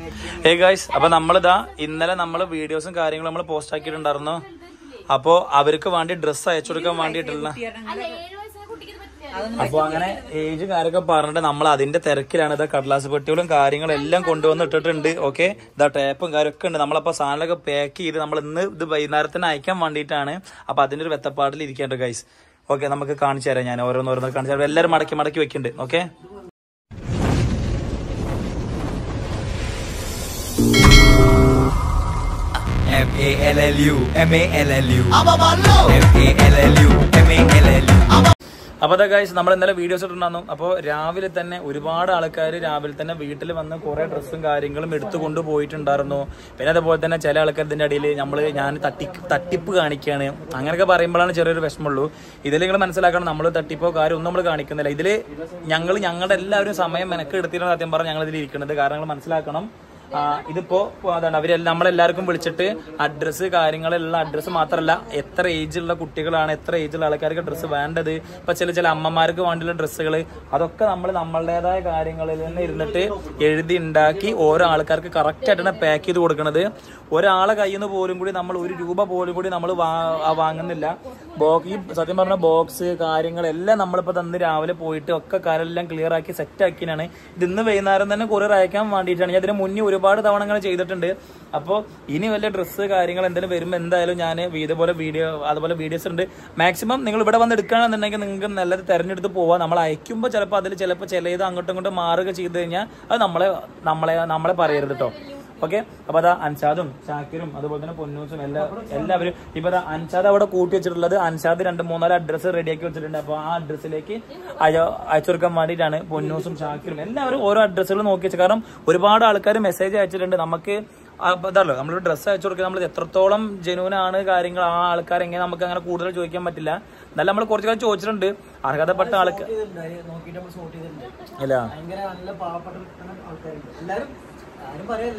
Hey guys അപ്പൊ നമ്മളിതാ ഇന്നലെ നമ്മൾ വീഡിയോസും കാര്യങ്ങളും നമ്മൾ പോസ്റ്റ് ആക്കിയിട്ടുണ്ടായിരുന്നു അപ്പോ അവർക്ക് വേണ്ടി ഡ്രസ്സ് അയച്ചു കൊടുക്കാൻ വേണ്ടിയിട്ടുള്ള അല്ല ഏഴ് വയസ്സായ കുട്ടിക്ക് ഇത് പറ്റില്ല അപ്പൊ അങ്ങനെ ഏജ് കാര്യമൊക്കെ പറഞ്ഞിട്ട് നമ്മൾ അതിന്റെ തിരക്കിലാണ് ഇതാ കടലാസ് പെട്ടികളും കാര്യങ്ങളും എല്ലാം കൊണ്ടുവന്ന് ഇട്ടിട്ടുണ്ട് ഓക്കെ ഇതാ ടേപ്പും കാര്യമൊക്കെ ഉണ്ട് നമ്മളപ്പോ സാധനങ്ങളൊക്കെ പാക്ക് ചെയ്ത് നമ്മൾ ഇന്ന് ഇത് വൈകുന്നേരത്തിന് അയക്കാൻ വേണ്ടിയിട്ടാണ് അപ്പൊ അതിന്റെ ഒരു വെത്തപ്പാടിൽ ഇരിക്കേണ്ട ഗൈസ് ഓക്കെ നമുക്ക് കാണിച്ചു തരാം ഞാൻ ഓരോന്നോരോന്ന് കാണിച്ചു തരാം എല്ലാവരും മടക്കി മടക്കി വെക്കുന്നുണ്ട് okay M A L L U M A L L U M A L L U M A L L U അപ്പൊ അതാ ഗൈസ് നമ്മൾ ഇന്നലെ വീഡിയോസ് ഇട്ടിട്ടുണ്ടായിരുന്നു അപ്പോൾ രാവിലെ തന്നെ ഒരുപാട് ആൾക്കാർ രാവിലെ തന്നെ വീട്ടിൽ വന്ന് കുറെ ഡ്രസ്സും കാര്യങ്ങളും എടുത്തു കൊണ്ടുപോയിട്ടുണ്ടായിരുന്നു പിന്നെ അതുപോലെ തന്നെ ചില ആൾക്കാർ ഇതിന്റെ അടിയിൽ നമ്മൾ ഞാൻ തട്ടി തട്ടിപ്പ് കാണിക്കുകയാണ് അങ്ങനെയൊക്കെ പറയുമ്പോഴാണ് ചെറിയൊരു വിഷമമുള്ളൂ ഇതിൽ നിങ്ങൾ മനസ്സിലാക്കണം നമ്മൾ തട്ടിപ്പോ കാര്യം ഒന്നും നമ്മൾ കാണിക്കുന്നില്ല ഇതിൽ ഞങ്ങൾ ഞങ്ങളുടെ എല്ലാവരും സമയം മെനക്ക് എടുത്തിട്ടാണ് സത്യം പറഞ്ഞാൽ ഞങ്ങൾ ഇതിൽ ഇരിക്കുന്നത് കാരണം നിങ്ങൾ മനസ്സിലാക്കണം ആ, ഇതിപ്പോ അതാണ് അവരെല്ലാം നമ്മളെല്ലാവർക്കും വിളിച്ചിട്ട് അഡ്രസ്സ് കാര്യങ്ങളുള്ള അഡ്രസ്സ് മാത്രമല്ല എത്ര ഏജ് ഉള്ള കുട്ടികളാണ് എത്ര ഏജ് ഉള്ള ആൾക്കാർക്ക് ഡ്രസ്സ് വേണ്ടത് ഇപ്പൊ ചില ചില അമ്മമാർക്ക് വേണ്ടിയുള്ള ഡ്രസ്സുകൾ അതൊക്കെ നമ്മൾ നമ്മളുടേതായ കാര്യങ്ങളിൽ തന്നെ ഇരുന്നിട്ട് എഴുതി ഉണ്ടാക്കി ഓരോ ആൾക്കാർക്ക് കറക്റ്റ് ആയിട്ടാണ് പാക്ക് ചെയ്ത് കൊടുക്കുന്നത് ഒരാളെ കയ്യിൽ നിന്ന് പോലും കൂടി നമ്മൾ ഒരു രൂപ പോലും കൂടി നമ്മൾ വാങ്ങുന്നില്ല ബോക്സ് ഈ സത്യം പറഞ്ഞ ബോക്സ് കാര്യങ്ങളെല്ലാം നമ്മളിപ്പോ തന്ന് രാവിലെ പോയിട്ട് ഒക്കെ കാരെല്ലാം ക്ലിയർ ആക്കി സെറ്റ് ആക്കിയാണ് ഇത് ഇന്ന് വൈകുന്നേരം തന്നെ കൊറിയർ അയക്കാൻ വേണ്ടിയിട്ടാണ് ഞാൻ ഇതിന് മുന്നേ ഒരുപാട് തവണ അങ്ങനെ ചെയ്തിട്ടുണ്ട് അപ്പോൾ ഇനി വല്ല ഡ്രസ്സ് കാര്യങ്ങൾ എന്തെങ്കിലും വരുമ്പോൾ എന്തായാലും ഞാൻ ഇതുപോലെ വീഡിയോ അതുപോലെ വീഡിയോസ് ഉണ്ട് മാക്സിമം നിങ്ങൾ ഇവിടെ വന്ന് എടുക്കുകയാണെന്നുണ്ടെങ്കിൽ നിങ്ങൾക്ക് നല്ലത് തിരഞ്ഞെടുത്ത് പോവാം നമ്മൾ അയക്കുമ്പോൾ ചിലപ്പോൾ അതിൽ ചിലപ്പോൾ ചിലത് അങ്ങോട്ടും ഇങ്ങോട്ടും മാറുക ചെയ്ത് കഴിഞ്ഞാൽ അത് നമ്മളെ നമ്മളെ നമ്മളെ പറയരുത് കേട്ടോ ഓക്കെ അപ്പൊ അതാ അൻഷാദും ഷാക്കിറും അതുപോലെ തന്നെ പൊന്നൂസും എല്ലാ എല്ലാവരും ഇപ്പൊ അതാ അൻഷാദ് അവിടെ കൂട്ടി വെച്ചിട്ടുള്ളത് അൻഷാദ് രണ്ട് മൂന്നാല് അഡ്രസ്സ് റെഡിയാക്കി വെച്ചിട്ടുണ്ട് അപ്പൊ ആ അഡ്രസ്സിലേക്ക് അയച്ചു കൊടുക്കാൻ വേണ്ടിയിട്ടാണ് പൊന്നൂസും ഷാക്കിറും എല്ലാവരും ഓരോ അഡ്രസ്സുകൾ നോക്കി വെച്ചു കാരണം ഒരുപാട് ആൾക്കാർ മെസ്സേജ് അയച്ചിട്ടുണ്ട് നമുക്ക് അപ്പൊ ഇതല്ലോ നമ്മൾ ഡ്രസ്സ് അയച്ചു കൊടുക്കുക നമ്മൾ എത്രത്തോളം ജനുവിനാണ് കാര്യങ്ങൾ ആ ആൾക്കാർ എങ്ങനെ നമുക്ക് അങ്ങനെ കൂടുതൽ ചോദിക്കാൻ പറ്റില്ല എന്നാലും നമ്മൾ കുറച്ച് കാലം ചോദിച്ചിട്ടുണ്ട് അർഹതപ്പെട്ട ആൾക്കാർ നോക്കിയിട്ട് നമ്മൾ സോർട്ട് ചെയ്തിട്ടുണ്ട് ഇല്ല ഭയങ്കര നല്ല പാവപ്പെട്ട ആൾക്കാരുണ്ട് എല്ലാരും ആരും പറയല്ല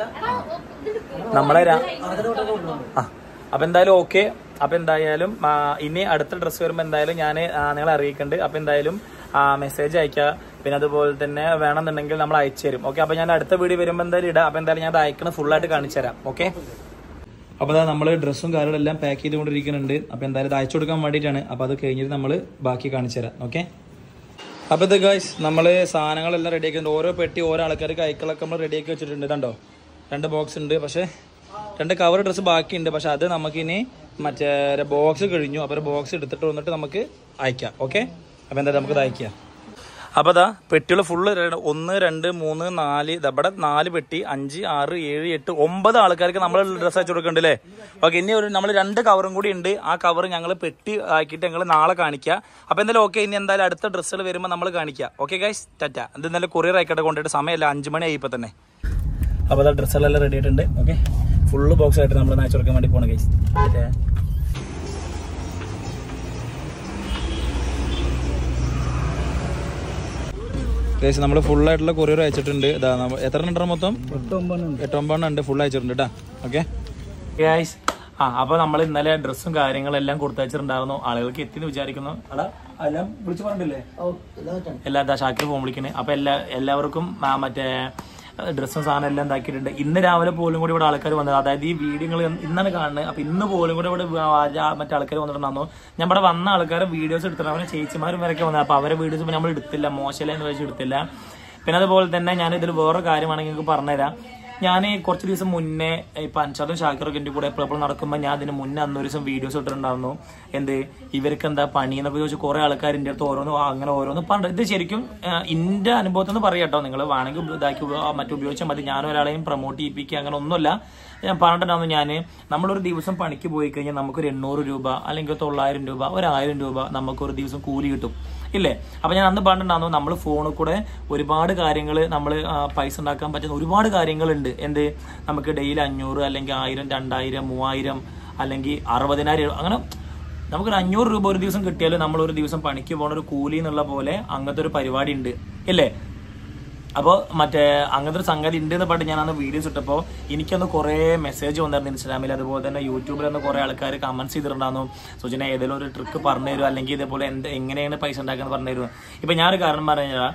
നമ്മളെ രാ- അർഹതപ്പെട്ടൊക്കെ കൊണ്ടുവന്നു ആ അപ്പൊ എന്തായാലും ഓക്കെ അപ്പൊ എന്തായാലും ആ, ഇനി അടുത്ത ഡ്രസ്സ് വരുമ്പോ എന്തായാലും ഞാൻ നിങ്ങളെ അറിയിക്കുന്നുണ്ട് അപ്പൊ എന്തായാലും മെസ്സേജ് അയക്കുക പിന്നെ അതുപോലെ തന്നെ വേണമെന്നുണ്ടെങ്കിൽ നമ്മൾ അയച്ചു തരും ഓക്കെ അപ്പൊ ഞാൻ അടുത്ത വീഡിയോ വരുമ്പോൾ എന്തായാലും ഇടാം അപ്പൊ എന്തായാലും ഞാൻ അത് അയക്കണ full ആയിട്ട് കാണിച്ചു തരാം ഓക്കെ അപ്പൊ അതാ നമ്മൾ ഡ്രസ്സും കാര്യങ്ങളെല്ലാം പാക്ക് ചെയ്തുകൊണ്ടിരിക്കുന്നുണ്ട് അപ്പൊ എന്തായാലും ഇത് അയച്ചു കൊടുക്കാൻ വേണ്ടിയിട്ടാണ് അപ്പൊ അത് കഴിഞ്ഞിട്ട് നമ്മൾ ബാക്കി കാണിച്ചു തരാം ഓക്കെ അപ്പൊ ഇത് ഗൈസ് നമ്മള് സാധനങ്ങളെല്ലാം റെഡി ആക്കിയിട്ടുണ്ട് ഓരോ പെട്ടി ഓരോ ആൾക്കാർക്ക് അയക്കളൊക്കെ നമ്മൾ റെഡി ആക്കി വെച്ചിട്ടുണ്ട് കണ്ടോ രണ്ട് ബോക്സ് ഉണ്ട് പക്ഷെ രണ്ട് കവർ ഡ്രസ്സ് ബാക്കിയുണ്ട് പക്ഷെ അത് നമുക്കിനി മറ്റേ ബോക്സ് കഴിഞ്ഞു അപ്പോൾ ബോക്സ് എടുത്തിട്ട് വന്നിട്ട് നമുക്ക് അയക്കാം ഓക്കെ അപ്പോൾ എന്തായാലും നമുക്ക് ഇത് അയക്കാം അപ്പോൾ അതാ പെട്ടികൾ ഫുള്ള് ഒന്ന് രണ്ട് മൂന്ന് നാല് ദാ ഇവിടെ നാല് പെട്ടി അഞ്ച് ആറ് ഏഴ് എട്ട് ഒമ്പത് ആൾക്കാർക്ക് നമ്മൾ ഡ്രസ്സ് അയച്ചു കൊടുക്കുന്നുണ്ട് അല്ലേ ഓക്കെ ഇനി ഒരു നമ്മൾ രണ്ട് കവറും കൂടി ഉണ്ട് ആ കവർ ഞങ്ങൾ പെട്ടി ആക്കിയിട്ട് ഞങ്ങൾ നാളെ കാണിക്കുക അപ്പോൾ എന്തായാലും ഓക്കെ ഇനി എന്തായാലും അടുത്ത ഡ്രസ്സുകൾ വരുമ്പോൾ നമ്മൾ കാണിക്കുക ഓക്കെ ഗൈസ് ടാറ്റ ഇത് എന്തായാലും കൊറിയർ ആയിക്കോട്ടെ കൊണ്ടിട്ട് സമയമല്ല അഞ്ച് മണി ആയി ഇപ്പൊ തന്നെ അപ്പോൾ അതാ ഡ്രസ്സുകളെല്ലാം റെഡി ആയിട്ടുണ്ട് ഓക്കെ ഫുള്ള് ബോക്സ് ആയിട്ട് നമ്മൾ അയച്ചു കൊടുക്കാൻ വേണ്ടി പോകണം ഗൈസ് ഗൈസ് നമ്മൾ ഫുൾ ആയിട്ടുള്ള കൊറിയർ അയച്ചിട്ടുണ്ട് ഇതാ നമ്മ- എത്ര എണ്ണം ഉണ്ടോ മൊത്തം എട്ടൊമ്പതെണ്ണം ഉണ്ട് ഫുൾ അയച്ചിട്ടുണ്ട് കേട്ടോ ഓക്കെ ഗൈസ് ആ അപ്പൊ നമ്മൾ ഇന്നലെ ഡ്രസ്സും കാര്യങ്ങളും എല്ലാം കൊടുത്തയച്ചിട്ടുണ്ടായിരുന്നു ആളുകൾക്ക് എത്തിന്ന് വിചാരിക്കുന്നു അടാ എല്ലാം വിളിച്ചു പറഞ്ഞില്ലേ എല്ലാ ദാ ഷാക്കിർ ഫോൺ വിളിക്കണേ അപ്പൊ എല്ലാ എല്ലാവർക്കും ആ, മറ്റേ ഡ്രസ്സും സാധനം എല്ലാം ഇതാക്കിയിട്ടുണ്ട് ഇന്ന് രാവിലെ പോലും കൂടി ഇവിടെ ആൾക്കാർ വന്നത് അതായത് ഈ വീഡിയോകൾ ഇന്നാണ് കാണുന്നത് അപ്പൊ ഇന്ന് പോലും കൂടി ഇവിടെ ആ- മറ്റേ ആൾക്കാർ വന്നിട്ടുണ്ടായിരുന്നു ഞാൻ ഇവിടെ വന്ന ആൾക്കാർ വീഡിയോസ് എടുത്തിട്ട് അവരെ ചേച്ചിമാരും വരെയൊക്കെ വന്നത് അപ്പൊ അവരെ വീഡിയോസ് നമ്മൾ എടുത്തില്ല മോശമല്ല എന്ന് വെച്ച് എടുത്തില്ല പിന്നെ അതുപോലെ തന്നെ ഞാൻ ഇതിൽ വേറെ കാര്യമാണെങ്കിൽ നിങ്ങൾക്ക് പറഞ്ഞുതരാം ഞാൻ കുറച്ച് ദിവസം മുന്നേ ഇപ്പൊ അൻഷാദും ഷാക്കിറൊക്കെ എൻ്റെ കൂടെ എപ്പോഴും നടക്കുമ്പോൾ ഞാൻ അതിന് മുന്നേ അന്നൊരു ദിവസം വീഡിയോസ് ഇട്ടിട്ടുണ്ടായിരുന്നു എന്ത് ഇവർക്ക് എന്താ പണി എന്നൊക്കെ ചോദിച്ച് കുറെ ആൾക്കാർ എൻ്റെ അടുത്ത് ഓരോന്ന് ആ, അങ്ങനെ ഓരോന്ന് പറഞ്ഞു ഇത് ശരിക്കും ആ, എൻ്റെ അനുഭവത്തിൽ നിന്ന് പറയാം കേട്ടോ നിങ്ങൾ വേണമെങ്കിൽ ഇതാക്കി ഉപ- മറ്റു ഉപയോഗിച്ചാൽ മതി ഞാൻ ഒരാളെയും പ്രൊമോട്ട് ചെയ്യിപ്പിക്കുക അങ്ങനെ ഒന്നുമല്ല ഞാൻ പറഞ്ഞിട്ടുണ്ടായിരുന്നു ഞാൻ നമ്മളൊരു ദിവസം പണിക്ക് പോയി കഴിഞ്ഞാൽ നമുക്കൊരു എണ്ണൂറ് രൂപ അല്ലെങ്കിൽ തൊള്ളായിരം രൂപ ഒരു ആയിരം രൂപ നമുക്കൊരു ദിവസം കൂലി കിട്ടും ഇല്ലേ അപ്പൊ ഞാൻ അന്ന് പറഞ്ഞിട്ടുണ്ടായിരുന്നു നമ്മൾ ഫോണിൽ കൂടെ ഒരുപാട് കാര്യങ്ങൾ നമ്മൾ പൈസ ഉണ്ടാക്കാൻ പറ്റുന്ന ഒരുപാട് കാര്യങ്ങളുണ്ട് എന്ത് നമുക്ക് ഡെയിലി അഞ്ഞൂറ് അല്ലെങ്കിൽ ആയിരം രണ്ടായിരം മൂവായിരം അല്ലെങ്കിൽ അറുപതിനായിരം അങ്ങനെ നമുക്കൊരു അഞ്ഞൂറ് രൂപ ഒരു ദിവസം കിട്ടിയാലും നമ്മൾ ഒരു ദിവസം പണിക്ക് പോണ ഒരു കൂലി എന്നുള്ള പോലെ അങ്ങനത്തെ ഒരു പരിപാടി ഉണ്ട് ഇല്ലേ അപ്പോൾ മറ്റേ അങ്ങനത്തെ ഒരു സംഗതി ഉണ്ട് എന്ന് പറഞ്ഞിട്ട് ഞാൻ അന്ന് വീഡിയോസ് ഇട്ടപ്പോൾ എനിക്കൊന്ന് കുറേ മെസ്സേജ് വന്നായിരുന്നു ഇൻസ്റ്റാഗ്രാമിൽ അതുപോലെ തന്നെ യൂട്യൂബിൽ നിന്ന് കുറേ ആൾക്കാർ കമന്റ്സ് ചെയ്തിട്ടുണ്ടായിരുന്നു സുജന ഏതെങ്കിലും ഒരു ട്രിക്ക് പറഞ്ഞു തരും അല്ലെങ്കിൽ ഇതേപോലെ എന്ത് എങ്ങനെയാണ് പൈസ ഉണ്ടാക്കുന്നത് പറഞ്ഞു തരും ഇപ്പം ഞാനൊരു കാരണം പറഞ്ഞു കഴിഞ്ഞാൽ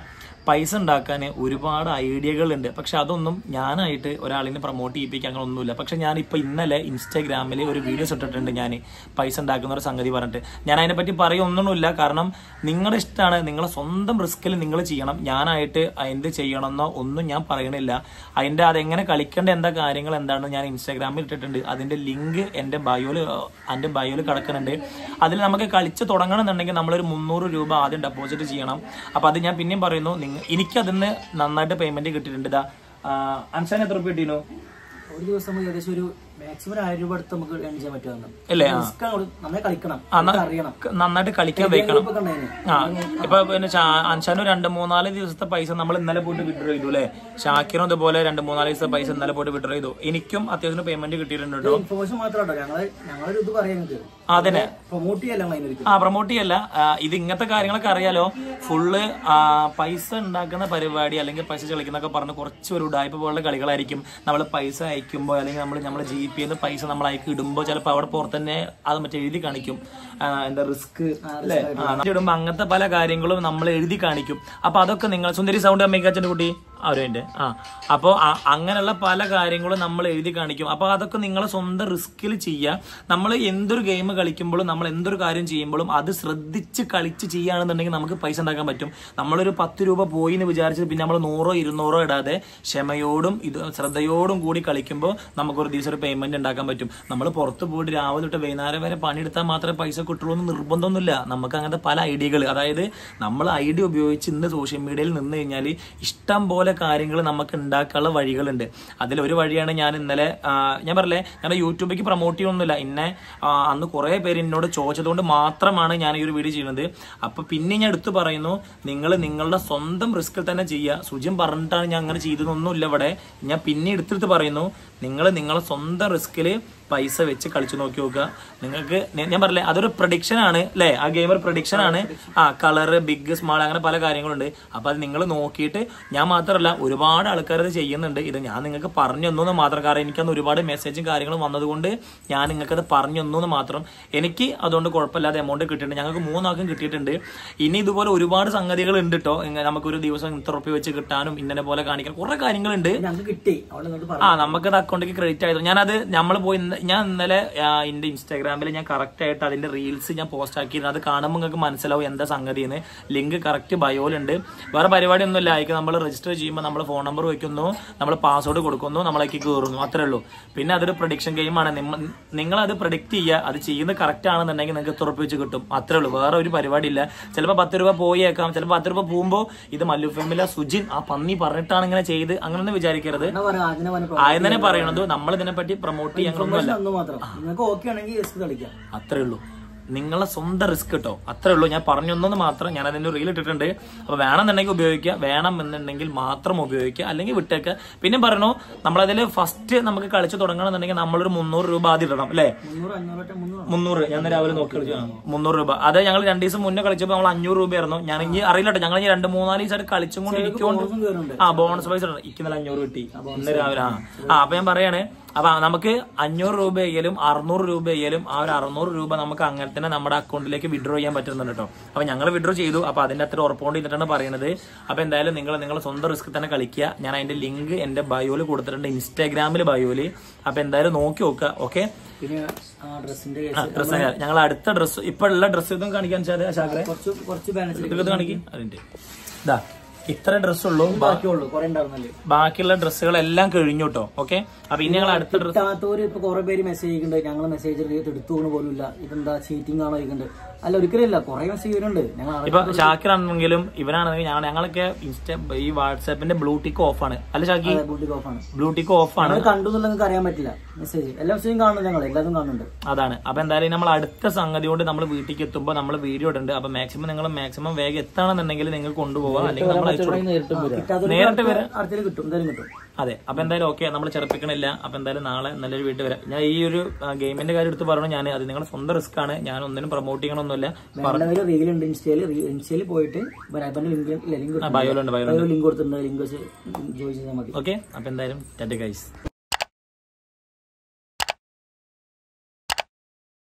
പൈസ ഉണ്ടാക്കാൻ ഒരുപാട് ഐഡിയകളുണ്ട് പക്ഷെ അതൊന്നും ഞാനായിട്ട് ഒരാളിനെ പ്രൊമോട്ട് ചെയ്യിപ്പിക്കാൻ അങ്ങനെ ഒന്നുമില്ല പക്ഷെ ഞാൻ ഇപ്പൊ ഇന്നലെ ഇൻസ്റ്റാഗ്രാമിൽ ഒരു വീഡിയോസ് ഇട്ടിട്ടുണ്ട് ഞാൻ പൈസ ഉണ്ടാക്കുന്ന ഒരു സംഗതി പറഞ്ഞിട്ട് ഞാൻ അതിനെപ്പറ്റി പറയൊന്നുമില്ല കാരണം നിങ്ങളുടെ ഇഷ്ടമാണ് നിങ്ങളെ സ്വന്തം റിസ്കിൽ നിങ്ങൾ ചെയ്യണം ഞാനായിട്ട് എന്ത് ചെയ്യണമെന്നോ ഒന്നും ഞാൻ പറയണില്ല അതിന്റെ അതെങ്ങനെ കളിക്കേണ്ട എന്താ കാര്യങ്ങൾ എന്താണെന്ന് ഞാൻ ഇൻസ്റ്റാഗ്രാമിൽ ഇട്ടിട്ടുണ്ട് അതിന്റെ ലിങ്ക് എന്റെ ബയോല് എന്റെ ബയോല് കിടക്കുന്നുണ്ട് അതിൽ നമുക്ക് കളിച്ച് തുടങ്ങണമെന്നുണ്ടെങ്കിൽ നമ്മളൊരു മുന്നൂറ് രൂപ ആദ്യം ഡെപ്പോസിറ്റ് ചെയ്യണം അപ്പൊ അത് ഞാൻ പിന്നെയും പറയുന്നു നിങ്ങൾ എനിക്ക് അതിന് നന്നായിട്ട് പേയ്മെന്റ് കിട്ടിയിട്ടുണ്ട് ഇതാ അൻസാൻ എത്ര രൂപ കിട്ടിയിരുന്നു ഒരു ദിവസം നമുക്ക് ഏകദേശം ഒരു മാക്സിമം ഒരു ആയിരം രൂപ അടുത്ത് നമുക്ക് ഏൺ ചെയ്യാൻ പറ്റുമെന്ന് ഇല്ലേ ആ റിസ്ക് ആണ് നന്നായി കളിക്കണം ആ, ന- നമുക്ക് അറിയണം നന്നായിട്ട് കളിക്കാൻ വെക്കണം ഇപ്പൊ കണ്ടതിന് ആ ഇപ്പൊ പിന്നെ അൻഷാന് രണ്ട് മൂന്നാല് ദിവസത്തെ പൈസ നമ്മൾ ഇന്നലെ പോയിട്ട് വിഡ്രോ ചെയ്തു അല്ലെ ഷാക്കിറും ഇതുപോലെ രണ്ട് മൂന്നാല് ദിവസത്തെ പൈസ ഇന്നലെ പോയിട്ട് വിഡ്രോ ചെയ്തു എനിക്കും അത്യാവശ്യം പേയ്മെന്റ് കിട്ടിയിട്ടുണ്ട് കേട്ടോ ഇൻഫർമേഷൻ മാത്രം കേട്ടോ ഞങ്ങള് ഞങ്ങളൊരു ഇത് പറയുന്നത് അതന്നെ പ്രൊമോട്ട് ചെയ്യല്ല അതിനൊരിക്കലും ആ പ്രൊമോട്ട് ചെയ്യല്ല ആ, ഇത് ഇങ്ങനത്തെ കാര്യങ്ങളൊക്കെ അറിയാലോ ഫുള്ള് പൈസ ഉണ്ടാക്കുന്ന പരിപാടി അല്ലെങ്കിൽ പൈസ കളിക്കുന്നൊക്കെ പറഞ്ഞ് കുറച്ച് ഒരു ഉടായ്പ പോലുള്ള കളികളായിരിക്കും നമ്മൾ പൈസ അയക്കുമ്പോൾ അല്ലെങ്കിൽ നമ്മൾ നമ്മുടെ ജി പി നിന്ന് പൈസ നമ്മൾ അയക്കി ഇടുമ്പോൾ ചിലപ്പോൾ അവിടെ പുറത്ത് തന്നെ അത് മറ്റേ എഴുതി കാണിക്കും ആ, എന്താ റിസ്ക് അല്ലേ ആ, ഇടുമ്പോൾ അങ്ങനത്തെ പല കാര്യങ്ങളും നമ്മൾ എഴുതി കാണിക്കും അപ്പൊ അതൊക്കെ നിങ്ങൾ സുന്ദരി സൗണ്ട് അമ്മയ്ക്കച്ഛൻ്റെ കുട്ടി അവരുടെ ആ അപ്പോൾ അങ്ങനെയുള്ള പല കാര്യങ്ങളും നമ്മൾ എഴുതി കാണിക്കും അപ്പോൾ അതൊക്കെ നിങ്ങൾ സ്വന്തം റിസ്കിൽ ചെയ്യുക നമ്മൾ എന്തൊരു ഗെയിം കളിക്കുമ്പോഴും നമ്മൾ എന്തൊരു കാര്യം ചെയ്യുമ്പോഴും അത് ശ്രദ്ധിച്ച് കളിച്ച് ചെയ്യുകയാണെന്നുണ്ടെങ്കിൽ നമുക്ക് പൈസ ഉണ്ടാക്കാൻ പറ്റും നമ്മളൊരു പത്ത് രൂപ പോയി എന്ന് വിചാരിച്ച് പിന്നെ നമ്മൾ നൂറോ ഇരുന്നൂറോ ഇടാതെ ക്ഷമയോടും ഇത് ശ്രദ്ധയോടും കൂടി കളിക്കുമ്പോൾ നമുക്കൊരു ദിവസം ഒരു പേയ്മെന്റ് ഉണ്ടാക്കാൻ പറ്റും നമ്മൾ പുറത്ത് പോയിട്ട് രാവിലെ തൊട്ട് വൈകുന്നേരം വരെ പണിയെടുത്താൽ മാത്രമേ പൈസ കിട്ടുള്ളൂ എന്ന് നിർബന്ധമൊന്നുമില്ല നമുക്ക് അങ്ങനത്തെ പല ഐഡിയകൾ അതായത് നമ്മൾ ഐഡിയ ഉപയോഗിച്ച് ഇന്ന് സോഷ്യൽ മീഡിയയിൽ നിന്ന് കഴിഞ്ഞാൽ ഇഷ്ടം പോലെ കാര്യങ്ങൾ നമുക്ക് ഉണ്ടാക്കാനുള്ള വഴികളുണ്ട് അതിലൊരു വഴിയാണ് ഞാൻ ഇന്നലെ ആ, ഞാൻ പറഞ്ഞില്ലേ ഞാൻ യൂട്യൂബിലേക്ക് പ്രൊമോട്ട് ചെയ്യൊന്നുമില്ല ഇന്നെ ആ, അന്ന് കുറേ പേര് എന്നോട് ചോദിച്ചതുകൊണ്ട് മാത്രമാണ് ഞാൻ ഈ ഒരു വീഡിയോ ചെയ്യുന്നത് അപ്പൊ പിന്നെ ഞാൻ എടുത്തു പറയുന്നു നിങ്ങൾ നിങ്ങളുടെ സ്വന്തം റിസ്കിൽ തന്നെ ചെയ്യുക സുജിൻ പറഞ്ഞിട്ടാണ് ഞാൻ അങ്ങനെ ചെയ്തതൊന്നുമില്ല ഇവിടെ ഞാൻ പിന്നെ എടുത്തെടുത്ത് പറയുന്നു നിങ്ങൾ നിങ്ങളെ സ്വന്തം റിസ്കിൽ പൈസ വെച്ച് കളിച്ചു നോക്കി നോക്കുക നിങ്ങൾക്ക് ഞാൻ- ഞാൻ പറഞ്ഞില്ലേ അതൊരു പ്രഡിക്ഷൻ ആണ് അല്ലേ ആ ഗെയിം ഒരു പ്രഡിക്ഷൻ ആണ് ആ കളറ് ബിഗ് സ്മാൾ അങ്ങനെ പല കാര്യങ്ങളുണ്ട് അപ്പൊ അത് നിങ്ങൾ നോക്കിയിട്ട് ഞാൻ മാത്രമല്ല ഒരുപാട് ആൾക്കാർ ഇത് ചെയ്യുന്നുണ്ട് ഇത് ഞാൻ നിങ്ങൾക്ക് പറഞ്ഞു തന്നു മാത്രം കാരണം എനിക്കന്ന് ഒരുപാട് മെസ്സേജും കാര്യങ്ങളും വന്നതുകൊണ്ട് ഞാൻ നിങ്ങൾക്ക് അത് പറഞ്ഞു തന്നു മാത്രം എനിക്ക് അതുകൊണ്ട് കുഴപ്പമില്ലാതെ എമൗണ്ട് കിട്ടിയിട്ടുണ്ട് ഞങ്ങൾക്ക് മൂന്നാൾക്കും കിട്ടിയിട്ടുണ്ട് ഇനി ഇതുപോലെ ഒരുപാട് സംഗതികൾ ഉണ്ട് കേട്ടോ നമുക്കൊരു ദിവസം ഇത്ര റുപ്യ വെച്ച് കിട്ടാനും ഇന്നലെ പോലെ കാണിക്കാൻ കുറെ കാര്യങ്ങളുണ്ട് ഞങ്ങൾക്ക് കിട്ടി അവിടെ നിന്നോട് ആ നമുക്കത് അക്കൗണ്ടിലേക്ക് ക്രെഡിറ്റ് ആയിരുന്നു ഞാനത് നമ്മൾ പോയി ഇന്ന- ഞാൻ ഇന്നലെ ആ, എന്റെ ഇൻസ്റ്റാഗ്രാമിൽ ഞാൻ കറക്റ്റ് ആയിട്ട് അതിന്റെ റീൽസ് ഞാൻ പോസ്റ്റ് ആക്കിയിരുന്നു അത് കാണുമ്പോൾ നിങ്ങൾക്ക് മനസ്സിലാവും എന്താ സംഗതി എന്ന് ലിങ്ക് കറക്റ്റ് ബയോയിലുണ്ട് വേറെ പരിപാടി ഒന്നുമില്ല അതിക്ക് നമ്മൾ രജിസ്റ്റർ ചെയ്യുമ്പോൾ നമ്മൾ ഫോൺ നമ്പർ വെക്കുന്നു നമ്മൾ പാസ്വേഡ് കൊടുക്കുന്നു നമ്മളേക്ക് കയറുന്നു അത്രേ ഉള്ളൂ പിന്നെ അതൊരു പ്രൊഡിക്ഷൻ ഗെയിമാണ് നിങ്ങൾ അത് പ്രൊഡിക്റ്റ് ചെയ്യുക അത് ചെയ്യുന്നത് കറക്റ്റ് ആണെന്നുണ്ടെങ്കിൽ നിങ്ങൾക്ക് തുറപ്പിച്ച് കിട്ടും അത്രേ ഉള്ളൂ വേറെ ഒരു പരിപാടി ഇല്ല ചിലപ്പോൾ പത്ത് രൂപ പോയേക്കാം ചിലപ്പോൾ പത്ത് രൂപ പോകുമ്പോൾ ഇത് മല്ലു ഫെമില സുജിൻ ആ പന്നി പറഞ്ഞിട്ടാണ് ഇങ്ങനെ ചെയ്ത് അങ്ങനെയൊന്നും വിചാരിക്കരുത് എന്നാ പറയാ അതിനെ പറഞ്ഞ ആദ്യം തന്നെ പറയണത് നമ്മൾ ഇതിനെപ്പറ്റി പ്രൊമോട്ട് ചെയ്യാനൊന്നുമല്ല ഒന്ന് മാത്രം നിങ്ങൾക്ക് ഓക്കെ ആണെങ്കിൽ റിസ്ക് കളിക്കാം അത്രേ ഉള്ളൂ നിങ്ങളെ സ്വന്തം റിസ്ക് കിട്ടോ അത്രേ ഉള്ളൂ ഞാൻ പറഞ്ഞൊന്നു മാത്രം ഞാൻ അതിന്റെ റീൽ ഇട്ടിട്ടുണ്ട് അപ്പൊ വേണമെന്നുണ്ടെങ്കിൽ ഉപയോഗിക്കുക വേണം എന്നുണ്ടെങ്കിൽ മാത്രം ഉപയോഗിക്കുക അല്ലെങ്കിൽ വിട്ടേക്കുക പിന്നെ പറഞ്ഞു നമ്മളതിൽ ഫസ്റ്റ് നമുക്ക് കളിച്ചു തുടങ്ങണമെന്നുണ്ടെങ്കിൽ നമ്മളൊരു മുന്നൂറ് രൂപ ആദ്യം ഇടണം അല്ലേ മുന്നൂറ് അഞ്ഞൂറൊക്കെ മുന്നൂറ് മുന്നൂറ് ഞാൻ രാവിലെ നോക്കി കളിച്ചു ആ, മുന്നൂറ് രൂപ അത് ഞങ്ങൾ രണ്ടു ദിവസം മുന്നേ കളിച്ചപ്പോൾ നമ്മൾ അഞ്ഞൂറ് രൂപയായിരുന്നു ഞാൻ ഇനി അറിയില്ല കേട്ടോ ഞങ്ങൾ ഇനി രണ്ട് മൂന്നാല് ദിവസമായിട്ട് കളിച്ചും കൊണ്ട് ഇരിക്കുകൊണ്ട് ബോണസും കയറുന്നുണ്ട് ആ ബോണസ് പൈസ ഉണ്ട് എനിക്ക് ഇന്നലെ അഞ്ഞൂറ് കിട്ടി ഇന്ന് രാവിലെ ആ ആ അപ്പൊ ഞാൻ പറയാണ് അപ്പൊ നമുക്ക് അഞ്ഞൂറ് രൂപയെങ്കിലും അറുന്നൂറ് രൂപയെങ്കിലും ആ ഒരു അറുന്നൂറ് രൂപ നമുക്ക് അങ്ങനെ തന്നെ നമ്മുടെ അക്കൗണ്ടിലേക്ക് വിഡ്രോ ചെയ്യാൻ പറ്റുന്നുണ്ട് കേട്ടോ അപ്പൊ ഞങ്ങൾ വിഡ്രോ ചെയ്തു അപ്പൊ അതിന്റെ അത്ര ഉറപ്പുകൊണ്ട് ചെയ്തിട്ടാണ് പറയുന്നത് അപ്പൊ എന്തായാലും നിങ്ങൾ നിങ്ങളുടെ സ്വന്തം റിസ്ക് തന്നെ കളിക്കുക ഞാൻ അതിന്റെ ലിങ്ക് എന്റെ ബയോയിൽ കൊടുത്തിട്ടുണ്ട് ഇൻസ്റ്റാഗ്രാമിൽ ബയോയില് അപ്പൊ എന്തായാലും നോക്കി നോക്കുക ഓക്കെ പിന്നെ ആ ഡ്രസ്സിന്റെ ഡ്രസ്സ് ഞങ്ങൾ അടുത്ത ഡ്രസ്സ് ഇപ്പൊ ഉള്ള ഡ്രസ്സ് ഇതും കാണിക്കാൻ വെച്ചാൽ ശാഖരെ കുറച്ച് കുറച്ച് ബാലൻസ് ഇത് കാണിക്കും അതിന്റെ ഇതാ ഇത്ര ഡ്രസ് ഉള്ളൂ ബാ- ബാക്കിയുള്ളൂ കുറെ ഉണ്ടായിരുന്നല്ലേ ബാക്കിയുള്ള ഡ്രസ്സുകളെല്ലാം കഴിഞ്ഞു കേട്ടോ ഓക്കെ അപ്പൊ ഇനി ഞങ്ങൾ അടുത്ത ഡ്രസ് കിട്ടാത്തവര് ഇപ്പൊ കുറെ പേര് മെസ്സേജ് ചെയ്യുന്നുണ്ട് ഞങ്ങൾ മെസ്സേജ് എടുത്തു പോലും ഇല്ല ഇതെന്താ ചീറ്റിംഗ് ആണോ ചോദിക്കുന്നുണ്ട് അല്ല ഒരിക്കലും ഇല്ല കുറെ മെസ്സേജ് വരുന്നുണ്ട് ഞങ്ങൾ ഇപ്പൊ ഷാക്കിർ ആണെങ്കിലും ഇവനാണെങ്കിലും ഞങ്ങൾ ഞങ്ങളൊക്കെ ഇൻസ്റ്റ ഈ വാട്സാപ്പിന്റെ ബ്ലൂടിക്ക് ഓഫ് ആണ് അല്ല ഷാക്കി ബൂട്ടിക്ക് ഓഫ് ആണ് ബ്ലൂടിക്ക് ഓഫ് ആണ് ഞങ്ങൾ കണ്ടു എന്നുള്ളത് നിങ്ങൾക്ക് അറിയാൻ പറ്റില്ല മെസ്സേജ് എല്ലാ മെസ്സേജും കാണുന്നുണ്ട് ഞങ്ങൾ എല്ലാതും കാണുന്നുണ്ട് അതാണ് അപ്പൊ എന്തായാലും നമ്മൾ അടുത്ത സംഗതി കൊണ്ട് നമ്മൾ വീട്ടിലേക്ക് എത്തുമ്പോൾ നമ്മൾ വീഡിയോ ഇടുന്നുണ്ട് അപ്പൊ മാക്സിമം നിങ്ങൾ മാക്സിമം വേഗം എത്താണെന്നുണ്ടെങ്കിൽ നിങ്ങൾ കൊണ്ടുപോകാം അല്ലെങ്കിൽ നമ്മൾ അയച്ചു കൊടുക്കും. നേരിട്ട് വരാം അടുത്തേക്ക് കിട്ടും എന്തായാലും കിട്ടും അതെ അപ്പൊ എന്തായാലും ഓക്കെ നമ്മൾ ചെറുപ്പിക്കണില്ല അപ്പൊ എന്തായാലും നാളെ നല്ലൊരു വീട്ടിൽ വരാം ഞാൻ ഈ ഒരു ഗെയിമിന്റെ കാര്യം എടുത്ത് പറഞ്ഞു ഞാൻ അത് നിങ്ങളുടെ സ്വന്തം റിസ്ക് ആണ് ഞാൻ ഒന്നിനും പ്രൊമോട്ട് ചെയ്യണമൊന്നുമില്ല വേണ്ടവര് റീൽ ഉണ്ട് ഇൻസ്റ്റയില് ഇൻസ്റ്റയിൽ പോയിട്ട് ബൈബറിന്റെ ലിങ്ക് ഇല്ല ലിങ്ക് ബയോലുണ്ട് ബയോ ലിങ്ക് കൊടുത്തിട്ടുണ്ട് ലിങ്ക് വെച്ച് ജോയിൻ ചെയ്താൽ മതി ഓക്കെ അപ്പൊ എന്തായാലും ടാറ്റ ഗൈസ്